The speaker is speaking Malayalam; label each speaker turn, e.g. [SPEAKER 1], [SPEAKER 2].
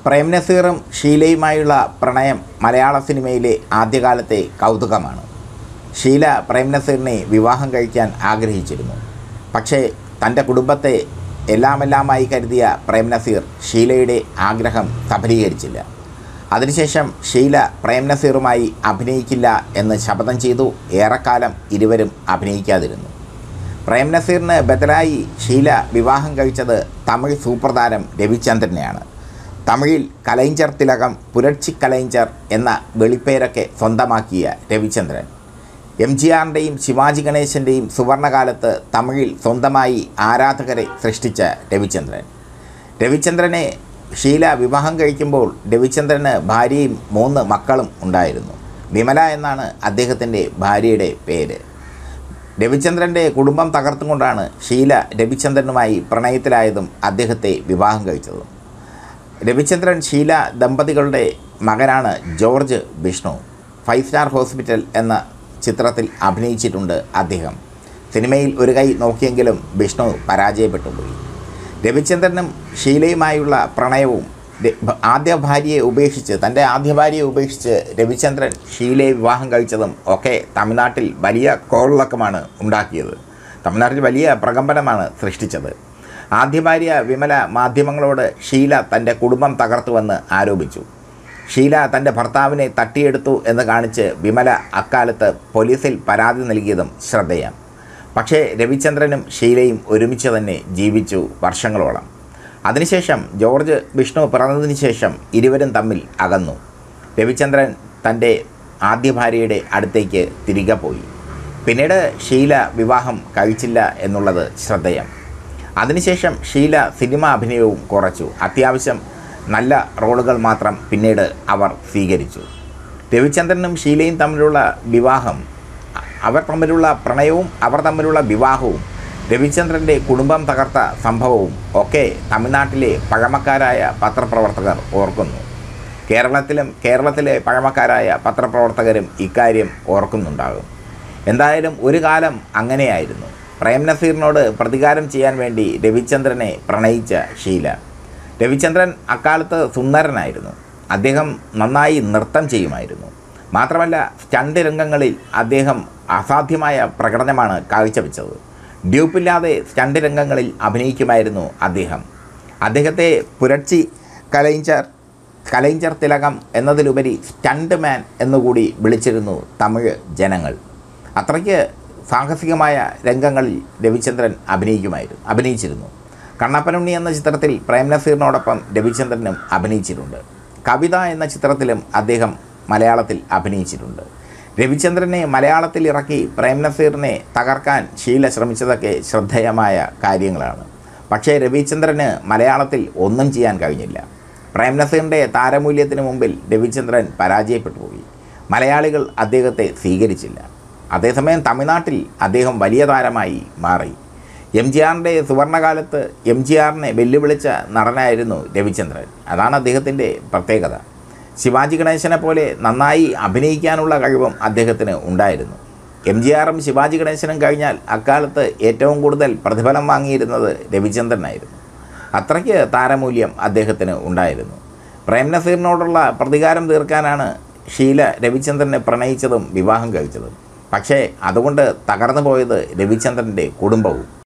[SPEAKER 1] പ്രേം നസീറും ഷീലയുമായുള്ള പ്രണയം മലയാള സിനിമയിലെ ആദ്യകാലത്തെ കൗതുകമാണ് ഷീല പ്രേം നസീറിനെ വിവാഹം കഴിക്കാൻ ആഗ്രഹിച്ചിരുന്നു പക്ഷേ തൻ്റെ കുടുംബത്തെ എല്ലാമെല്ലാമായി കരുതിയ പ്രേം നസീർ ഷീലയുടെ ആഗ്രഹം സഫലീകരിച്ചില്ല അതിനുശേഷം ഷീല പ്രേം നസീറുമായി അഭിനയിക്കില്ല എന്ന് ശപഥം ചെയ്തു ഏറെക്കാലം ഇരുവരും അഭിനയിക്കാതിരുന്നു പ്രേം നസീറിന് ബദലായി ഷീല വിവാഹം കഴിച്ചത് തമിഴ് സൂപ്പർ താരം രവിചന്ദ്രനെയാണ് തമിഴിൽ കലൈഞ്ചർ തിലകം പുരട്ചി കലൈഞ്ചർ എന്ന വെളിപ്പേരൊക്കെ സ്വന്തമാക്കിയ രവിചന്ദ്രൻ എം ജി ആറിൻ്റെയും ശിവാജി ഗണേശൻ്റെയും സുവർണകാലത്ത് തമിഴിൽ സ്വന്തമായി ആരാധകരെ സൃഷ്ടിച്ച രവിചന്ദ്രൻ രവിചന്ദ്രനെ ഷീല വിവാഹം കഴിക്കുമ്പോൾ രവിചന്ദ്രന് ഭാര്യയും മൂന്ന് മക്കളും ഉണ്ടായിരുന്നു വിമല എന്നാണ് അദ്ദേഹത്തിൻ്റെ ഭാര്യയുടെ പേര് രവിചന്ദ്രൻ്റെ കുടുംബം തകർത്തുകൊണ്ടാണ് ഷീല രവിചന്ദ്രനുമായി പ്രണയത്തിലായതും അദ്ദേഹത്തെ വിവാഹം കഴിച്ചതും രവിചന്ദ്രൻ ഷീല ദമ്പതികളുടെ മകനാണ് George Vishnu five star hospital എന്ന ചിത്രത്തിൽ അഭിനയിച്ചിട്ടുണ്ട് അദ്ദേഹം സിനിമയിൽ ഒരു കൈ നോക്കിയെങ്കിലും വിഷ്ണു പരാജയപ്പെട്ടു പോയി രവിചന്ദ്രനും ഷീലയുമായുള്ള പ്രണയവും ര- ആദ്യ ഭാര്യയെ ഉപേക്ഷിച്ച് തൻ്റെ ആദ്യ ഭാര്യയെ ഉപേക്ഷിച്ച് രവിചന്ദ്രൻ ഷീലയെ വിവാഹം കഴിച്ചതും ഒക്കെ തമിഴ്നാട്ടിൽ വലിയ കോളിളക്കമാണ് ഉണ്ടാക്കിയത് തമിഴ്നാട്ടിൽ വലിയ പ്രകമ്പനമാണ് സൃഷ്ടിച്ചത് ആദ്യ ഭാര്യ വിമല മാധ്യമങ്ങളോട് ഷീല തൻ്റെ കുടുംബം തകർത്തുവെന്ന് ആരോപിച്ചു ഷീല തൻ്റെ ഭർത്താവിനെ തട്ടിയെടുത്തു എന്ന് കാണിച്ച് വിമല അക്കാലത്ത് പോലീസിൽ പരാതി നൽകിയതും ശ്രദ്ധേയം പക്ഷേ രവിചന്ദ്രനും ഷീലയും ഒരുമിച്ച് തന്നെ ജീവിച്ചു വർഷങ്ങളോളം അതിനുശേഷം ജോർജ് വിഷ്ണു പിറന്നതിന് ശേഷം ഇരുവരും തമ്മിൽ അകന്നു രവിചന്ദ്രൻ തൻ്റെ ആദ്യ ഭാര്യയുടെ അടുത്തേക്ക് തിരികെ പോയി പിന്നീട് ഷീല വിവാഹം കഴിച്ചില്ല എന്നുള്ളത് ശ്രദ്ധേയം അതിനുശേഷം ഷീല സിനിമ അഭിനയവും കുറച്ചു അത്യാവശ്യം നല്ല റോളുകൾ മാത്രം പിന്നീട് അവർ സ്വീകരിച്ചു രവിചന്ദ്രനും ഷീലയും തമ്മിലുള്ള വിവാഹം അവർ തമ്മിലുള്ള പ്രണയവും അവർ തമ്മിലുള്ള വിവാഹവും രവിചന്ദ്രൻ്റെ കുടുംബം തകർത്ത സംഭവവും ഒക്കെ തമിഴ്നാട്ടിലെ പഴമക്കാരായ പത്രപ്രവർത്തകർ ഓർക്കുന്നു കേരളത്തിലും കേരളത്തിലെ പഴമക്കാരായ പത്രപ്രവർത്തകരും ഇക്കാര്യം ഓർക്കുന്നുണ്ടാകും എന്തായാലും ഒരു കാലം അങ്ങനെയായിരുന്നു പ്രേം നസീറിനോട് പ്രതികാരം ചെയ്യാൻ വേണ്ടി രവിചന്ദ്രനെ പ്രണയിച്ച ഷീല രവിചന്ദ്രൻ അക്കാലത്ത് സുന്ദരനായിരുന്നു അദ്ദേഹം നന്നായി നൃത്തം ചെയ്യുമായിരുന്നു മാത്രമല്ല സ്റ്റണ്ട് രംഗങ്ങളിൽ അദ്ദേഹം അസാധ്യമായ പ്രകടനമാണ് കാഴ്ചവെച്ചത് ഡ്യൂപ്പില്ലാതെ സ്റ്റണ്ട് രംഗങ്ങളിൽ അഭിനയിക്കുമായിരുന്നു അദ്ദേഹം അദ്ദേഹത്തെ പുരട്ചി കലൈഞ്ചർ കലൈഞ്ചർ തിലകം എന്നതിലുപരി സ്റ്റണ്ട് മാൻ എന്നുകൂടി വിളിച്ചിരുന്നു തമിഴ് ജനങ്ങൾ അത്രയ്ക്ക് സാഹസികമായ രംഗങ്ങളിൽ രവിചന്ദ്രൻ അഭിനയിക്കുമായിരുന്നു അഭിനയിച്ചിരുന്നു കണ്ണപ്പനുണ്ണി എന്ന ചിത്രത്തിൽ പ്രേം നസീറിനോടൊപ്പം രവിചന്ദ്രനും അഭിനയിച്ചിട്ടുണ്ട് കവിത എന്ന ചിത്രത്തിലും അദ്ദേഹം മലയാളത്തിൽ അഭിനയിച്ചിട്ടുണ്ട് രവിചന്ദ്രനെ മലയാളത്തിൽ ഇറക്കി പ്രേം നസീറിനെ തകർക്കാൻ ഷീല ശ്രമിച്ചതൊക്കെ ശ്രദ്ധേയമായ കാര്യങ്ങളാണ് പക്ഷേ രവിചന്ദ്രന് മലയാളത്തിൽ ഒന്നും ചെയ്യാൻ കഴിഞ്ഞില്ല പ്രേം നസീറിൻ്റെ താരമൂല്യത്തിന് മുമ്പിൽ രവിചന്ദ്രൻ പരാജയപ്പെട്ടു പോയി മലയാളികൾ അദ്ദേഹത്തെ സ്വീകരിച്ചില്ല അതേസമയം തമിഴ്നാട്ടിൽ അദ്ദേഹം വലിയ താരമായി മാറി എം ജി ആറിൻ്റെ സുവർണകാലത്ത് എം ജി ആറിനെ വെല്ലുവിളിച്ച നടനായിരുന്നു രവിചന്ദ്രൻ അതാണ് അദ്ദേഹത്തിൻ്റെ പ്രത്യേകത ശിവാജി ഗണേശനെ പോലെ നന്നായി അഭിനയിക്കാനുള്ള കഴിവും അദ്ദേഹത്തിന് ഉണ്ടായിരുന്നു എം ജി ആറും ശിവാജി ഗണേശനും കഴിഞ്ഞാൽ അക്കാലത്ത് ഏറ്റവും കൂടുതൽ പ്രതിഫലം വാങ്ങിയിരുന്നത് രവിചന്ദ്രനായിരുന്നു അത്രയ്ക്ക് താരമൂല്യം അദ്ദേഹത്തിന് ഉണ്ടായിരുന്നു പ്രേം നസീറിനോടുള്ള പ്രതികാരം തീർക്കാനാണ് ഷീല രവിചന്ദ്രനെ പ്രണയിച്ചതും വിവാഹം കഴിച്ചതും പക്ഷേ അതുകൊണ്ട് തകർന്നു പോയത് രവിചന്ദ്രൻ്റെ കുടുംബവും